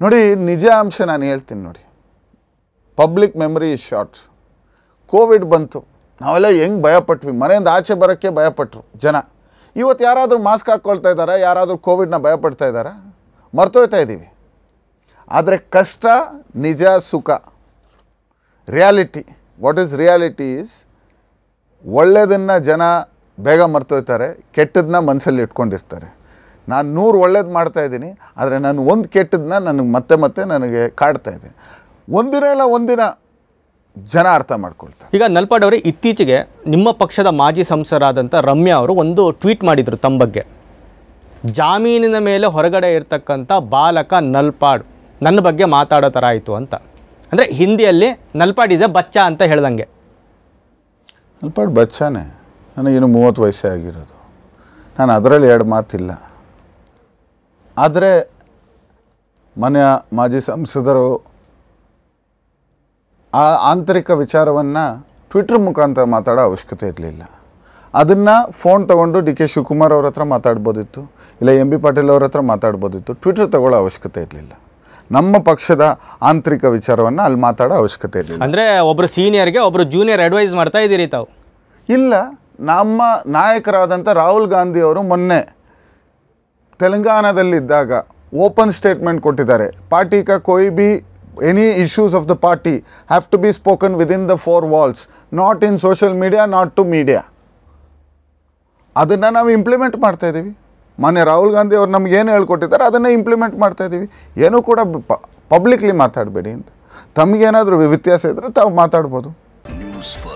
ನೋಡಿ ನಿಜ ಅಂಶ ನಾನು ಹೇಳ್ತೀನಿ ನೋಡಿ public memory is short COVID ಬಂತು ನಾವೆಲ್ಲ ಹೆಂಗೆ ಭಯಪಟ್ವಿ ಮನೆಯಿಂದ ಆಚೆ ಬರೋಕ್ಕೆ ಭಯಪಟ್ಟರು ಜನ ಇವತ್ತು ಯಾರಾದರೂ ಮಾಸ್ಕ್ ಹಾಕ್ಕೊಳ್ತಾ ಇದ್ದಾರಾ ಯಾರಾದರೂ ಕೋವಿಡ್ನ ಭಯಪಡ್ತಾ ಇದ್ದಾರಾ ಮರ್ತೋಯ್ತಾ ಇದ್ದೀವಿ ಆದರೆ ಕಷ್ಟ ನಿಜ ಸುಖ reality what is reality is ಒಳ್ಳೆಯದನ್ನು ಜನ ಬೇಗ ಮರ್ತೋಯ್ತಾರೆ ಕೆಟ್ಟದನ್ನ ಮನಸ್ಸಲ್ಲಿ ಇಟ್ಕೊಂಡಿರ್ತಾರೆ ನಾನು ನೂರು ಒಳ್ಳೇದು ಮಾಡ್ತಾ ಇದ್ದೀನಿ ಆದರೆ ನಾನು ಒಂದು ಕೆಟ್ಟದನ್ನ ನನಗೆ ಮತ್ತೆ ಮತ್ತೆ ನನಗೆ ಕಾಡ್ತಾ ಇದೆ ಒಂದಿನ ಇಲ್ಲ ಒಂದಿನ ಜನ ಅರ್ಥ ಮಾಡ್ಕೊಳ್ತಾರೆ ಈಗ ನಲ್ಪಾಡ್ ಅವರೇ ಇತ್ತೀಚೆಗೆ ನಿಮ್ಮ ಪಕ್ಷದ ಮಾಜಿ ಸಂಸದರಾದಂಥ ರಮ್ಯಾ ಅವರು ಒಂದು ಟ್ವೀಟ್ ಮಾಡಿದರು ತಮ್ಮ ಬಗ್ಗೆ ಜಾಮೀನಿನ ಮೇಲೆ ಹೊರಗಡೆ ಇರ್ತಕ್ಕಂಥ ಬಾಲಕ ನಲ್ಪಾಡ್ ನನ್ನ ಬಗ್ಗೆ ಮಾತಾಡೋ ಥರ ಆಯಿತು ಅಂತ ಅಂದರೆ ಹಿಂದಿಯಲ್ಲಿ ನಲ್ಪಾಡ್ ಇಸ್ ಎ ಬಚ್ಚ ಅಂತ ಹೇಳ್ದಂಗೆ ಸ್ವಲ್ಪ ಬಚ್ಚಾನೆ ನನಗಿನ್ನು ಮೂವತ್ತು ವಯಸ್ಸೇ ಆಗಿರೋದು ನಾನು ಅದರಲ್ಲಿ ಎರಡು ಮಾತಿಲ್ಲ ಆದರೆ ಮನೆಯ ಮಾಜಿ ಸಂಸದರು ಆ ಆಂತರಿಕ ವಿಚಾರವನ್ನು ಟ್ವಿಟ್ರ್ ಮುಖಾಂತರ ಮಾತಾಡೋ ಅವಶ್ಯಕತೆ ಇರಲಿಲ್ಲ ಅದನ್ನು ಫೋನ್ ತೊಗೊಂಡು ಡಿ ಕೆ ಶಿವಕುಮಾರ್ ಅವ್ರ ಹತ್ರ ಮಾತಾಡ್ಬೋದಿತ್ತು ಇಲ್ಲ ಎಂ ಬಿ ಪಾಟೀಲ್ ಅವ್ರ ಹತ್ರ ಮಾತಾಡ್ಬೋದಿತ್ತು ಟ್ವಿಟ್ರ್ ತಗೊಳ್ಳೋ ಅವಶ್ಯಕತೆ ಇರಲಿಲ್ಲ ನಮ್ಮ ಪಕ್ಷದ ಆಂತರಿಕ ವಿಚಾರವನ್ನು ಅಲ್ಲಿ ಮಾತಾಡೋ ಅವಶ್ಯಕತೆ ಇರಲಿಲ್ಲ ಅಂದರೆ ಒಬ್ಬರು ಸೀನಿಯರ್ಗೆ ಒಬ್ಬರು ಜೂನಿಯರ್ ಅಡ್ವೈಸ್ ಮಾಡ್ತಾ ಇದ್ದೀರಿ ತಾವು ಇಲ್ಲ ನಮ್ಮ ನಾಯಕರಾದಂಥ ರಾಹುಲ್ ಗಾಂಧಿ ಅವರು ಮೊನ್ನೆ ತೆಲಂಗಾಣದಲ್ಲಿದ್ದಾಗ ಓಪನ್ ಸ್ಟೇಟ್ಮೆಂಟ್ ಕೊಟ್ಟಿದ್ದಾರೆ ಪಾರ್ಟಿ ಕಾ ಕೋಯಿ ಬಿ any issues of the party have to be spoken within the four walls not in social media not to media ಅದನ್ನು ನಾವು ಇಂಪ್ಲಿಮೆಂಟ್ ಮಾಡ್ತಾ ಇದ್ದೀವಿ ಮೊನ್ನೆ ರಾಹುಲ್ ಗಾಂಧಿ ಅವ್ರು ನಮ್ಗೆ ಏನು ಹೇಳ್ಕೊಟ್ಟಿದ್ದಾರೆ ಅದನ್ನು ಇಂಪ್ಲಿಮೆಂಟ್ ಮಾಡ್ತಾ ಇದ್ದೀವಿ ಏನೂ ಕೂಡ ಪಬ್ಲಿಕ್ಲಿ ಮಾತಾಡಬೇಡಿ ಅಂತ ತಮಗೇನಾದರೂ ವ್ಯತ್ಯಾಸ ಇದ್ದರೆ ತಾವು ಮಾತಾಡ್ಬೋದು ನ್ಯೂಸ್ ಫಸ್ಟ್